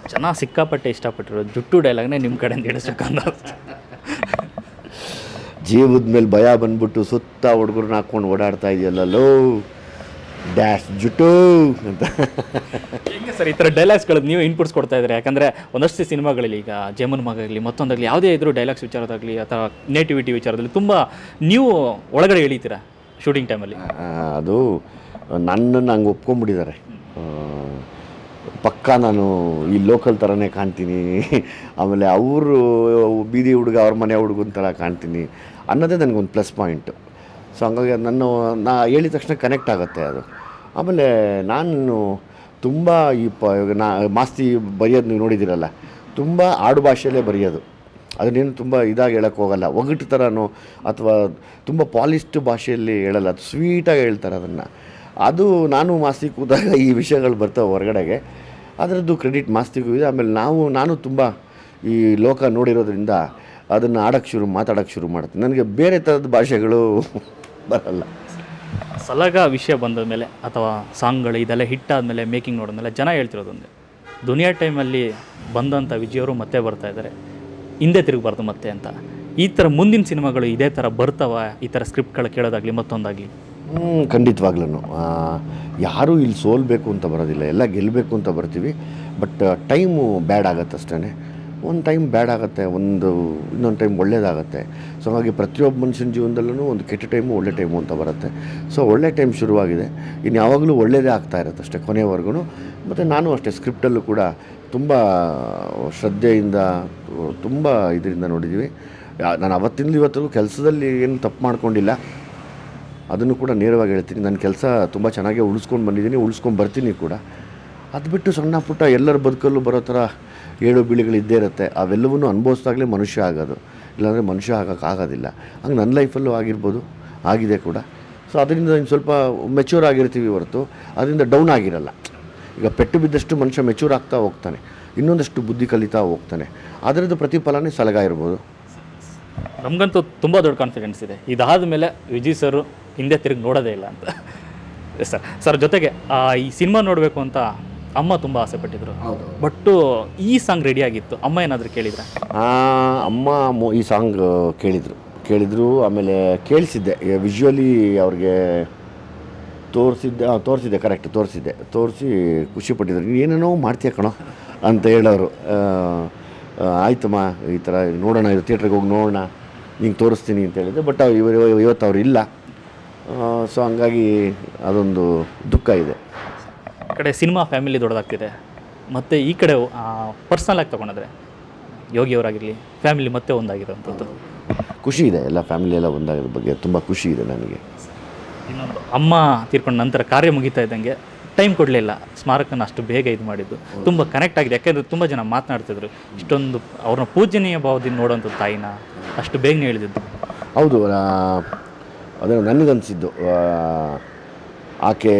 ಜನ ಸಿಕ್ಕಾಪಟ್ಟೆ ಇಷ್ಟಪಟ್ಟಿರೋ ಜುಟ್ಟು ಡೈಲಾಗ್ನೇ ನಿಮ್ಮ ಕಡೆಯಿಂದ ಇಳಿಸ್ಬೇಕಂತ ಜೀವದ ಮೇಲೆ ಭಯ ಬಂದ್ಬಿಟ್ಟು ಸುತ್ತ ಹುಡುಗರನ್ನ ಹಾಕ್ಕೊಂಡು ಓಡಾಡ್ತಾ ಇದೆಯಲ್ಲ ಲೋ ಡ್ಯಾಶ್ ಜುಟು ಅಂತ ಹೆಂಗೆ ಸರ್ ಈ ಥರ ಡೈಲಾಗ್ಸ್ಗಳು ನೀವು ಇನ್ಪುಟ್ಸ್ ಕೊಡ್ತಾ ಇದ್ದಾರೆ ಯಾಕಂದರೆ ಒಂದಷ್ಟು ಸಿನಿಮಾಗಳಲ್ಲಿ ಈಗ ಜೇಮನ್ ಮಗಾಗಲಿ ಮತ್ತೊಂದಾಗಲಿ ಯಾವುದೇ ಇದ್ರೂ ಡೈಲಾಗ್ಸ್ ವಿಚಾರದಾಗಲಿ ಅಥವಾ ನೇಟಿವಿಟಿ ವಿಚಾರದಲ್ಲಿ ತುಂಬ ನೀವು ಒಳಗಡೆ ಎಳಿತೀರಾ ಶೂಟಿಂಗ್ ಟೈಮಲ್ಲಿ ಆ, ಅದು ನನ್ನನ್ನು ಹಂಗೆ ಒಪ್ಕೊಂಡ್ಬಿಟ್ಟಿದ್ದಾರೆ ಆ, ಪಕ್ಕಾ ನಾನು ಈ ಲೋಕಲ್ ಥರನೇ ಕಾಣ್ತೀನಿ ಆಮೇಲೆ ಅವರು ಬೀದಿ ಹುಡುಗ ಅವ್ರ ಮನೆ ಹುಡುಗನ ಥರ ಕಾಣ್ತೀನಿ ಅನ್ನೋದೇ ನನಗೊಂದು ಪ್ಲಸ್ ಪಾಯಿಂಟು ಸೊ ಹಂಗಾಗಿ ಅದು ನನ್ನ ನಾ ಹೇಳಿದ ತಕ್ಷಣ ಕನೆಕ್ಟ್ ಆಗುತ್ತೆ ಅದು ಆಮೇಲೆ ನಾನು ತುಂಬ ಈ ಪ ಇವಾಗ ನಾ ಮಾಸ್ತಿ ಬರೆಯೋದು ನೀವು ನೋಡಿದ್ದೀರಲ್ಲ ತುಂಬ ಆಡು ಭಾಷೆಯಲ್ಲೇ ಬರೆಯೋದು ಅದನ್ನೇನು ತುಂಬ ಇದಾಗಿ ಹೇಳಕ್ಕೆ ಹೋಗಲ್ಲ ಒಗಟು ಥರನೋ ಅಥವಾ ತುಂಬ ಪಾಲಿಸ್ಟ್ ಭಾಷೆಯಲ್ಲಿ ಹೇಳಲ್ಲ ಅದು ಸ್ವೀಟಾಗಿ ಹೇಳ್ತಾರೆ ಅದನ್ನು ಅದು ನಾನು ಮಾಸ್ತಿ ಕೂತಾಗ ಈ ವಿಷಯಗಳು ಬರ್ತಾವೆ ಹೊರಗಡೆಗೆ ಅದರದ್ದು ಕ್ರೆಡಿಟ್ ಮಾಸ್ತಿಗೂ ಇದೆ ಆಮೇಲೆ ನಾವು ನಾನು ತುಂಬ ಈ ಲೋಕ ನೋಡಿರೋದ್ರಿಂದ ಅದನ್ನು ಆಡೋಕ್ಕೆ ಶುರು ಮಾತಾಡೋಕ್ಕೆ ಶುರು ಮಾಡ್ತೀನಿ ನನಗೆ ಬೇರೆ ಥರದ ಭಾಷೆಗಳು ಬರಲ್ಲ ಸಲಗ ವಿಷಯ ಬಂದ ಮೇಲೆ ಅಥವಾ ಸಾಂಗ್ಗಳು ಇದೆಲ್ಲ ಹಿಟ್ ಆದಮೇಲೆ ಮೇಕಿಂಗ್ ನೋಡಿದ್ಮೇಲೆ ಜನ ಹೇಳ್ತಿರೋದೊಂದೇ ದುನಿಯಾ ಟೈಮಲ್ಲಿ ಬಂದಂಥ ವಿಜಯವರು ಮತ್ತೆ ಬರ್ತಾ ಇದ್ದಾರೆ ಹಿಂದೆ ತಿರುಗಬಾರ್ದು ಮತ್ತೆ ಅಂತ ಈ ಥರ ಮುಂದಿನ ಸಿನಿಮಾಗಳು ಇದೇ ಥರ ಬರ್ತಾವ ಈ ಥರ ಸ್ಕ್ರಿಪ್ಟ್ಗಳು ಕೇಳೋದಾಗಲಿ ಮತ್ತೊಂದಾಗಲಿ ಹ್ಞೂ ಖಂಡಿತವಾಗ್ಲೂ ಯಾರೂ ಇಲ್ಲಿ ಸೋಲ್ಬೇಕು ಅಂತ ಬರೋದಿಲ್ಲ ಎಲ್ಲ ಗೆಲ್ಲಬೇಕು ಅಂತ ಬರ್ತೀವಿ ಬಟ್ ಟೈಮು ಬ್ಯಾಡ್ ಆಗುತ್ತೆ ಅಷ್ಟೇ ಒಂದು ಟೈಮ್ ಬ್ಯಾಡ್ ಆಗುತ್ತೆ ಒಂದು ಇನ್ನೊಂದು ಟೈಮ್ ಒಳ್ಳೇದಾಗುತ್ತೆ ಸೊ ಹಾಗಾಗಿ ಪ್ರತಿಯೊಬ್ಬ ಮನುಷ್ಯನ ಜೀವನದಲ್ಲೂ ಒಂದು ಕೆಟ್ಟ ಟೈಮು ಒಳ್ಳೆ ಟೈಮು ಅಂತ ಬರುತ್ತೆ ಸೊ ಒಳ್ಳೆ ಟೈಮ್ ಶುರುವಾಗಿದೆ ಇನ್ನು ಯಾವಾಗಲೂ ಒಳ್ಳೆಯದೇ ಆಗ್ತಾ ಇರುತ್ತೆ ಅಷ್ಟೇ ಕೊನೆಯವರೆಗೂ ಮತ್ತು ನಾನು ಅಷ್ಟೇ ಸ್ಕ್ರಿಪ್ಟಲ್ಲೂ ಕೂಡ ತುಂಬ ಶ್ರದ್ಧೆಯಿಂದ ತುಂಬ ಇದರಿಂದ ನೋಡಿದ್ದೀವಿ ಯಾ- ನಾನು ಅವತ್ತಿಂದ ಇವತ್ತಿಗೂ ಕೆಲಸದಲ್ಲಿ ಏನು ತಪ್ಪು ಮಾಡ್ಕೊಂಡಿಲ್ಲ ಅದನ್ನು ಕೂಡ ನೇರವಾಗಿ ಹೇಳ್ತೀನಿ ನನ್ನ ಕೆಲಸ ತುಂಬ ಚೆನ್ನಾಗೇ ಉಳಿಸ್ಕೊಂಡು ಬಂದಿದ್ದೀನಿ ಉಳಿಸ್ಕೊಂಡು ಬರ್ತೀನಿ ಕೂಡ ಅದು ಬಿಟ್ಟು ಸಣ್ಣ ಪುಟ್ಟ ಎಲ್ಲರ ಬದುಕಲ್ಲೂ ಬರೋ ಥರ ಏಳು ಬೀಳುಗಳು ಇದ್ದೇ ಇರುತ್ತೆ ಅವೆಲ್ಲವನ್ನೂ ಅನುಭವಿಸ್ದಾಗಲೇ ಮನುಷ್ಯ ಆಗೋದು ಇಲ್ಲಾಂದರೆ ಮನುಷ್ಯ ಆಗೋಕ್ಕಾಗೋದಿಲ್ಲ ಹಂಗೆ ನನ್ನ ಲೈಫಲ್ಲೂ ಆಗಿರ್ಬೋದು ಆಗಿದೆ ಕೂಡ ಸೊ ಅದರಿಂದ ಇನ್ನು ಸ್ವಲ್ಪ ಮೆಚ್ಯೂರ್ ಆಗಿರ್ತೀವಿ ಹೊರತು ಅದರಿಂದ ಡೌನ್ ಆಗಿರಲ್ಲ ಈಗ ಪೆಟ್ಟು ಬಿದ್ದಷ್ಟು ಮನುಷ್ಯ ಮೆಚ್ಯೂರ್ ಆಗ್ತಾ ಹೋಗ್ತಾನೆ ಇನ್ನೊಂದಷ್ಟು ಬುದ್ಧಿ ಕಲಿತಾ ಹೋಗ್ತಾನೆ ಅದರದ್ದು ಪ್ರತಿಫಲನೇ ಸಲಗ ಇರ್ಬೋದು ನಮಗಂತೂ ತುಂಬ ದೊಡ್ಡ ಕಾನ್ಫಿಡೆನ್ಸ್ ಇದೆ ಇದಾದ ಮೇಲೆ ವಿಜಯ್ ಸರ್ ಹಿಂದೆ ತಿರುಗಿ ನೋಡೋದೇ ಇಲ್ಲ ಅಂತ ಸರ್ ಸರ್ ಜೊತೆಗೆ ಆ, ಈ ಸಿನಿಮಾ ನೋಡಬೇಕು ಅಂತ ಅಮ್ಮ ತುಂಬ ಆಸೆ ಪಟ್ಟಿದ್ರು ಬಟ್ಟು ಈ ಸಾಂಗ್ ರೆಡಿ ಆಗಿತ್ತು ಅಮ್ಮ ಏನಾದರೂ ಕೇಳಿದ್ರೆ ಆ, ಅಮ್ಮ ಮೊ- ಈ ಸಾಂಗ್ ಕೇಳಿದರು ಕೇಳಿದರು ಆಮೇಲೆ ಕೇಳಿಸಿದ್ದೆ ವಿಜುವಲಿ ಅವ್ರಿಗೆ ತೋರಿಸಿದ್ದೆ ತೋರಿಸಿದ್ದೆ ಕರೆಕ್ಟ್ ತೋರಿಸಿದ್ದೆ ತೋರಿಸಿ ಖುಷಿ ಪಟ್ಟಿದ್ರು ನೀನು ಏನೇನೋ ಮಾಡ್ತೀಯ ಕಣೋ ಅಂತ ಹೇಳೋರು ಆ, ಆ, ಆಯ್ತಮ್ಮ ಈ ಥರ ನೋಡೋಣ ಇದು ಥಿಯೇಟ್ರಿಗೆ ಹೋಗಿ ನೋಡೋಣ ನಿಂಗೆ ತೋರಿಸ್ತೀನಿ ಅಂತ ಹೇಳಿದ್ದೆ ಬಟ್ ಇವರು ಇವತ್ತು ಅವ್ರು ಇಲ್ಲ ಸೊ ಹಂಗಾಗಿ ಅದೊಂದು ದುಃಖ ಇದೆ ಈ ಕಡೆ ಸಿನಿಮಾ ಫ್ಯಾಮಿಲಿ ದೊಡ್ಡದಾಗ್ತಿದೆ ಮತ್ತು ಈ ಕಡೆ ಪರ್ಸ್ನಲ್ ಆಗಿ ತೊಗೊಂಡ್ರೆ ಯೋಗಿಯವರಾಗಿರಲಿ ಫ್ಯಾಮಿಲಿ ಮತ್ತೆ ಒಂದಾಗಿರೋಂಥದ್ದು ಖುಷಿ ಇದೆ ಎಲ್ಲ ಫ್ಯಾಮಿಲಿ ಎಲ್ಲ ಒಂದಾಗಿರೋ ಬಗ್ಗೆ ತುಂಬ ಖುಷಿ ಇದೆ ನನಗೆ ಇನ್ನೊಂದು ಅಮ್ಮ ತೀರ್ಕೊಂಡ ನಂತರ ಕಾರ್ಯ ಮುಗಿತಾ ಇದ್ದಂಗೆ ಟೈಮ್ ಕೊಡಲಿಲ್ಲ ಸ್ಮಾರಕನ ಅಷ್ಟು ಬೇಗ ಇದು ಮಾಡಿದ್ದು ತುಂಬ ಕನೆಕ್ಟ್ ಆಗಿದೆ ಯಾಕೆಂದರೆ ತುಂಬ ಜನ ಮಾತನಾಡ್ತಿದ್ರು ಇಷ್ಟೊಂದು ಅವ್ರನ್ನ ಪೂಜನೀಯ ಭಾವದಿಂದ ನೋಡೋಂಥ ತಾಯಿನ ಅಷ್ಟು ಬೇಗನೆ ಹೇಳಿದ್ದು ಹೌದು ಆ, ಅದೇ ನನಗನ್ಸಿದ್ದು ಆ, ಆಕೆ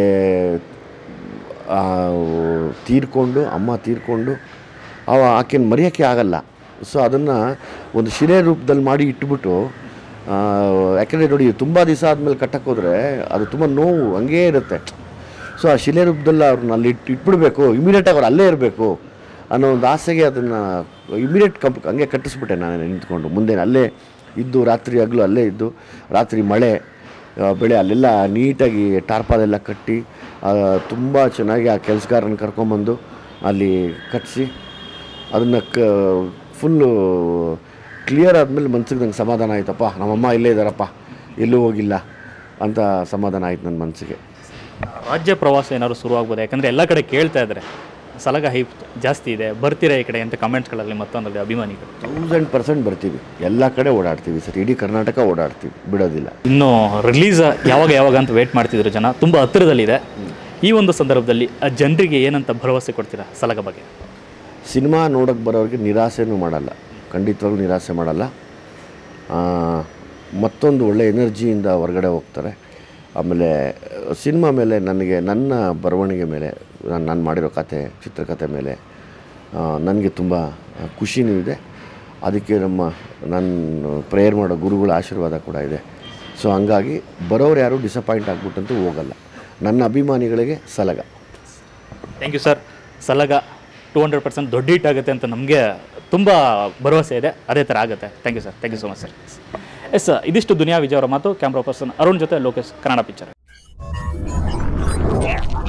ಆ, ತೀರ್ಕೊಂಡು ಅಮ್ಮ ತೀರ್ಕೊಂಡು ಅವ ಆಕೆನ ಮರೆಯೋಕ್ಕೆ ಆಗಲ್ಲ ಸೊ ಅದನ್ನು ಒಂದು ಶಿಲೆ ರೂಪದಲ್ಲಿ ಮಾಡಿ ಇಟ್ಬಿಟ್ಟು ಆ, ಯಾಕೆಂದರೆ ನೋಡಿ ತುಂಬ ದಿವಸ ಆದಮೇಲೆ ಕಟ್ಟಕ್ಕೆ ಹೋದರೆ ಅದು ತುಂಬ ನೋವು ಹಂಗೇ ಇರುತ್ತೆ ಸೊ ಆ ಶಿಲೆ ರೂಪದಲ್ಲಿ ಅವ್ರನ್ನ ಅಲ್ಲಿ ಇಟ್ಟು ಇಟ್ಬಿಡ್ಬೇಕು ಇಮಿಡಿಯೇಟಾಗಿ ಅವ್ರು ಅಲ್ಲೇ ಇರಬೇಕು ಅನ್ನೋ ಒಂದು ಆಸೆಗೆ ಅದನ್ನು ಇಮಿಡಿಯೇಟ್ ಕಂಪ್ ಹಂಗೆ ಕಟ್ಟಿಸ್ಬಿಟ್ಟೆ ನಾನು ನಿಂತ್ಕೊಂಡು ಮುಂದೆ ಅಲ್ಲೇ ಇದ್ದು ರಾತ್ರಿ ಹಗಲು ಅಲ್ಲೇ ಇದ್ದು ರಾತ್ರಿ ಮಳೆ ಆ, ಬೆಳೆ ಅಲ್ಲೆಲ್ಲ ನೀಟಾಗಿ ಟಾರ್ಪಾಲೆಲ್ಲ ಕಟ್ಟಿ ತುಂಬ ಚೆನ್ನಾಗಿ ಆ ಕೆಲಸಗಾರನ ಕರ್ಕೊಂಬಂದು ಅಲ್ಲಿ ಕಟ್ಟಿಸಿ ಅದನ್ನು ಕ ಫುಲ್ಲು ಕ್ಲಿಯರ್ ಆದಮೇಲೆ ಮನ್ಸಿಗೆ ನಂಗೆ ಸಮಾಧಾನ ಆಯ್ತಪ್ಪ ನಮ್ಮಮ್ಮ ಇಲ್ಲೇ ಇದ್ದಾರಪ್ಪ ಎಲ್ಲೂ ಹೋಗಿಲ್ಲ ಅಂತ ಸಮಾಧಾನ ಆಯ್ತು ನನ್ನ ಮನಸ್ಸಿಗೆ ರಾಜ್ಯ ಪ್ರವಾಸ ಏನಾದ್ರು ಶುರುವಾಗ್ಬೋದು ಯಾಕಂದರೆ ಎಲ್ಲ ಕಡೆ ಕೇಳ್ತಾ ಇದ್ದಾರೆ ಸಲಗ ಹೈಪ್ ಜಾಸ್ತಿ ಇದೆ ಬರ್ತೀರಾ ಈ ಕಡೆ ಅಂತ ಕಮೆಂಟ್ಸ್ಗಳಲ್ಲಿ ಮತ್ತೊಂದಲ್ಲಿ ಅಭಿಮಾನಿಗಳು ತೌಸಂಡ್ ಪರ್ಸೆಂಟ್ ಬರ್ತೀವಿ ಎಲ್ಲ ಕಡೆ ಓಡಾಡ್ತೀವಿ ಸರ್ ಇಡೀ ಕರ್ನಾಟಕ ಓಡಾಡ್ತೀವಿ ಬಿಡೋದಿಲ್ಲ ಇನ್ನು ರಿಲೀಸ್ ಯಾವಾಗ ಯಾವಾಗ ಅಂತ ವೇಟ್ ಮಾಡ್ತಿದ್ರು ಜನ ತುಂಬ ಹತ್ತಿರದಲ್ಲಿದೆ ಈ ಒಂದು ಸಂದರ್ಭದಲ್ಲಿ ಆ ಜನರಿಗೆ ಏನಂತ ಭರವಸೆ ಕೊಡ್ತೀರಾ ಸಲಗ ಬಗ್ಗೆ ಸಿನಿಮಾ ನೋಡೋಕ್ಕೆ ಬರೋರಿಗೆ ನಿರಾಸೆನೂ ಮಾಡಲ್ಲ ಖಂಡಿತವಾಗ್ಲೂ ನಿರಾಸೆ ಮಾಡಲ್ಲ ಆ, ಮತ್ತೊಂದು ಒಳ್ಳೆ ಎನರ್ಜಿಯಿಂದ ಹೊರಗಡೆ ಹೋಗ್ತಾರೆ ಆಮೇಲೆ ಸಿನಿಮಾ ಮೇಲೆ ನನಗೆ ನನ್ನ ಬರವಣಿಗೆ ಮೇಲೆ ನಾನು ನಾನು ಮಾಡಿರೋ ಕತೆ ಚಿತ್ರಕಥೆ ಮೇಲೆ ನನಗೆ ತುಂಬ ಖುಷಿನೂ ಇದೆ ಅದಕ್ಕೆ ನಮ್ಮ ನಾನು ಪ್ರೇಯರ್ ಮಾಡೋ ಗುರುಗಳ ಆಶೀರ್ವಾದ ಕೂಡ ಇದೆ ಸೊ ಹಂಗಾಗಿ ಬರೋರು ಯಾರೂ ಡಿಸಪಾಯಿಂಟ್ ಆಗ್ಬಿಟ್ಟಂತೂ ಹೋಗಲ್ಲ ನನ್ನ ಅಭಿಮಾನಿಗಳಿಗೆ Salaga thank you sir Salaga two hundred percent ದೊಡ್ಡ ಹಿಟ್ ಆಗುತ್ತೆ ಅಂತ ನಮಗೆ ತುಂಬ ಭರವಸೆ ಇದೆ ಅದೇ ಥರ ಆಗುತ್ತೆ thank you sir thank you so much sir yes sir ಇದಿಷ್ಟು ದುನಿಯಾ ವಿಜಯ್ ಅವರ ಮಾತು ಕ್ಯಾಮ್ರಾ ಪರ್ಸನ್ ಅರುಣ್ ಜೊತೆ ಲೋಕೇಶ್ ಕನ್ನಡ ಪಿಕ್ಚರ್